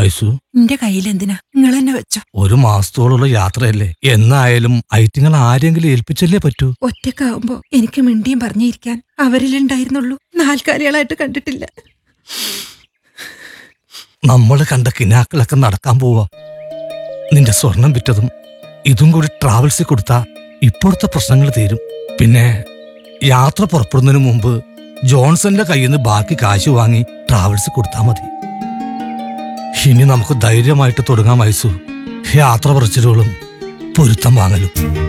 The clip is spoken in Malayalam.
ഐസു എന്റെ കയ്യിൽ എന്തിനാ നിങ്ങൾ തന്നെ വെച്ചോ ഒരു മാസത്തോളമുള്ള യാത്രയല്ലേ എന്നായാലും ഐറ്റിങ്ങൾ ആരെങ്കിലും ഏൽപ്പിച്ചല്ലേ പറ്റൂ ഒറ്റക്കാവുമ്പോ എനിക്ക് മിണ്ടിയും പറഞ്ഞിരിക്കാൻ അവരിലുണ്ടായിരുന്നുള്ളൂ നാൽക്കാലികളായിട്ട് കണ്ടിട്ടില്ല നമ്മൾ കണ്ട കിനാക്കളൊക്കെ നടക്കാൻ പോവാ നിന്റെ സ്വർണം വിറ്റതും ഇതും കൂടി ട്രാവൽസിൽ കൊടുത്താ ഇപ്പോഴത്തെ പ്രശ്നങ്ങൾ തീരും പിന്നെ യാത്ര പുറപ്പെടുന്നതിന് മുമ്പ് ജോൺസന്റെ കയ്യിൽ നിന്ന് ബാക്കി കാശ് വാങ്ങി ട്രാവൽസ് കൊടുത്താൽ മതി ഇനി നമുക്ക് ധൈര്യമായിട്ട് തുടങ്ങാം ഐസു യാത്ര പറിച്ചിലുകളും പൊരുത്തം വാങ്ങലും